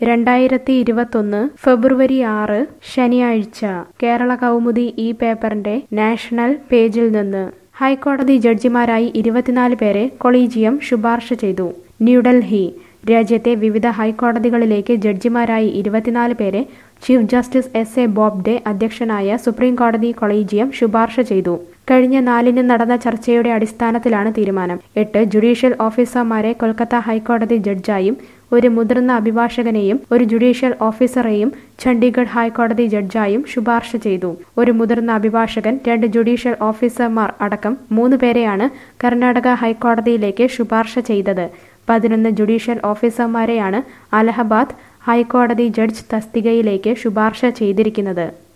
രണ്ടായിരത്തി ഇരുപത്തൊന്ന് ഫെബ്രുവരി ആറ് ശനിയാഴ്ച കേരള കൗമുദി ഈ പേപ്പറിന്റെ നാഷണൽ പേജിൽ നിന്ന് ഹൈക്കോടതി ജഡ്ജിമാരായി ഇരുപത്തിനാല് പേരെ കൊളീജിയം ശുപാർശ ചെയ്തു ന്യൂഡൽഹി രാജ്യത്തെ വിവിധ ഹൈക്കോടതികളിലേക്ക് ജഡ്ജിമാരായി ഇരുപത്തിനാല് പേരെ chief justice S A Bobde അധ്യക്ഷനായ സുപ്രീം കോടതി കൊളീജിയം ശുപാർശ ചെയ്തു കഴിഞ്ഞ നാലിന് നടന്ന ചർച്ചയുടെ അടിസ്ഥാനത്തിലാണ് തീരുമാനം എട്ട് ജുഡീഷ്യൽ ഓഫീസർമാരെ കൊൽക്കത്ത ഹൈക്കോടതി ജഡ്ജായും ഒരു മുതിർന്ന അഭിഭാഷകനെയും ഒരു ജുഡീഷ്യൽ ഓഫീസറെയും ചണ്ഡീഗഡ് ഹൈക്കോടതി ജഡ്ജായും ശുപാർശ ചെയ്തു ഒരു മുതിർന്ന അഭിഭാഷകൻ രണ്ട് ജുഡീഷ്യൽ ഓഫീസർമാർ അടക്കം മൂന്ന് പേരെയാണ് കർണാടക ഹൈക്കോടതിയിലേക്ക് ശുപാർശ ചെയ്തത് പതിനൊന്ന് ജുഡീഷ്യൽ ഓഫീസർമാരെയാണ് അലഹബാദ് ഹൈക്കോടതി ജഡ്ജ് തസ്തികയിലേക്ക് ശുപാർശ ചെയ്തിരിക്കുന്നത്